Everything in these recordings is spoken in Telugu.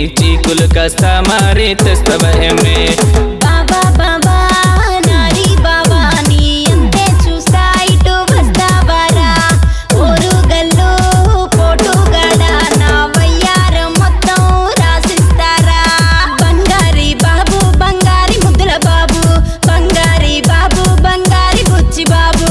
చీకులు కాస్త మారి తెస్తవయమే బాబా బాబా నారి బాబా నీ అంతే చూస్తా ఇటు వస్తావారా ఊరు గల్లు పోటుగాడ నా వయ్యారం మొత్తం రాసిస్తారా బంగారి బాబు బంగారి ముద్దుల బాబు బంగారి బాబు బంగారి బుచ్చి బాబు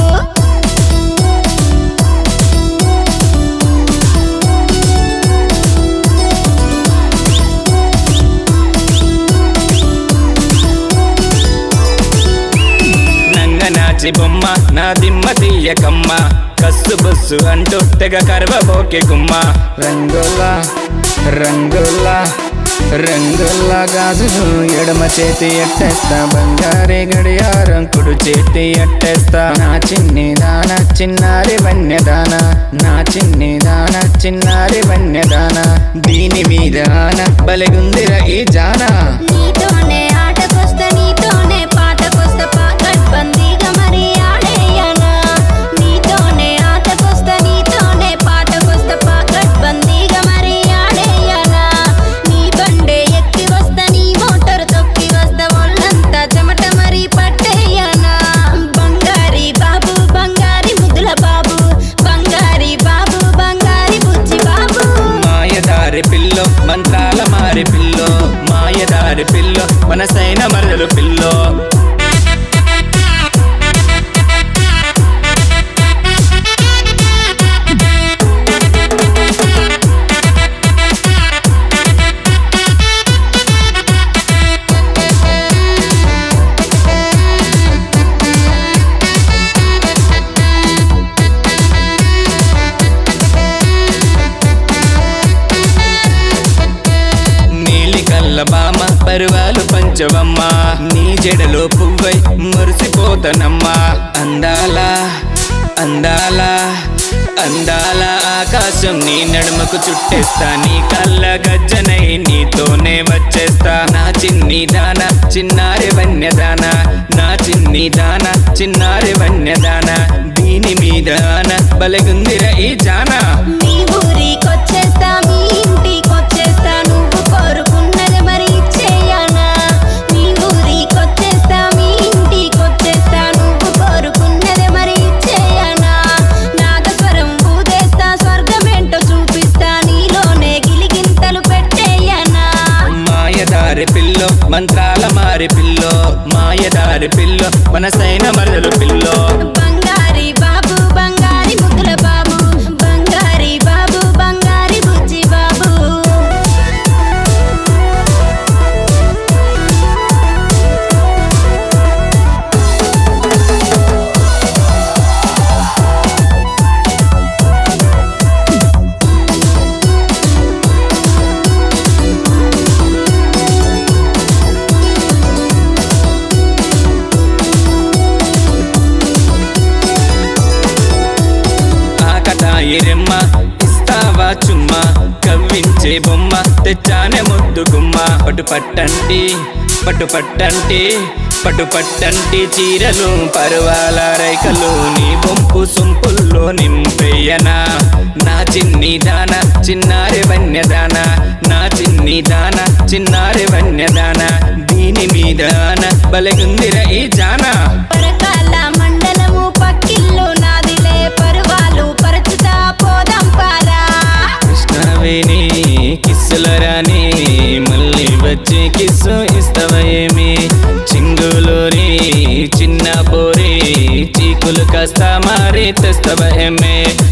నంగ నాచి బొమ్మ నా దిమ్మ తీయకమ్మ కస్సు బుస్సు అంటూ తెగ కర్వబోకే గుమ్మ రంగుల రంగుల రంగుల గాజులు ఎడమ చేతి ఎట్టేస్తా బంగారే గడియారం కుడు చేతి ఎట్టేస్తా నా చిన్ని దాన చిన్నారి వన్యదాన నా చిన్ని దాన చిన్నారి వన్యదాన దీని మీద ఆన బలెగుందిర ఈ జానా నీతోనే ఆటకొస్తా నీతోనే పాటకొస్తా పాకట్ బందీగా మరి ఆడేయనా నీతోనే ఆటకొస్తా నీతోనే పాటకొస్తా పాకట్ బందీగా మరి ఆడేయనా నీ బండే ఎక్కి వస్తా నీ మోటార్ తొక్కి వస్తా ఒళ్ళంతా చెమట మరి పట్టేయనా బంగారి బాబు బంగారి ముద్దుల బాబు బంగారి బాబు బంగారి బుజ్జి బాబు మాయదారి పిల్లో మంత్రాల మారి పిల్లో మాయదారి పిల్లో మనసైన మరదలు పిల్లో నీలి కల్ల బామ పరువాలు పంచవమ్మ నీ జడలో పువ్వై మురిసిపోతనమ్మా అందాల అందాల అందాల ఆకాశం నీ నడుమకు చుట్టేస్తా నీ కళ్ళ గజ్జనై నీతోనే వచ్చేస్తా నా చిన్ని దాన చిన్నారి వన్యదాన నా చిన్ని దాన చిన్నారి వన్యదాన దీని మీద ఆన బలగుందిర ఈ జానా మీ ఊరికొచ్చేస్తా మీ ఇంటికొచ్చేస్తా నువ్వు కోరుకున్నది మరి ఇచ్చేయనా మీ ఊరికొచ్చేస్తా మీ ఇంటికొచ్చేస్తా నువ్వు కోరుకున్నది మరి ఇచ్చేయనా నాగస్వరం ఊదేస్తా స్వర్గమేంటో చూపిస్తా నీలోనే గిలిగింతలు పెట్టేయనా మాయదారి పిల్లో మంత్రాల మారి పిల్లో మాయదారి పిల్లో మనసైన మరదలు పిల్లో బంగారి బాబు బంగారి ముద్దుల బాబు బంగారి బాబు బంగారి బుజ్జి బాబు ఆకతాయి రెమ్మ ఇస్తావా చుమ్మా కవ్వించే బొమ్మ తెచ్చానే ముద్దు గుమ్మ పటు పట్టంటి పటు పట్టంటి పటు పట్టంటి చీరలు పరువాల రైకలు నీ బొంపు సొంపుల్లో నింపెయ్యనా నా చిన్ని దాన చిన్నారి వన్యదాన నా చిన్ని దాన చిన్నారి వన్యదాన దీని మీద ఆన బలగుందిర ఈ జానా పరకాల మండలము పక్కిల్లు నాదిలే పరువాలు పరచుతా పోదాం పారా కృష్ణవేణి కిస్సుల రాణి మళ్ళీ వచ్చి కిస్సు ఇస్తవయేమి చింగులూరి చిన్న పోరి చీకులు కాస్త మారి తెస్తవయమే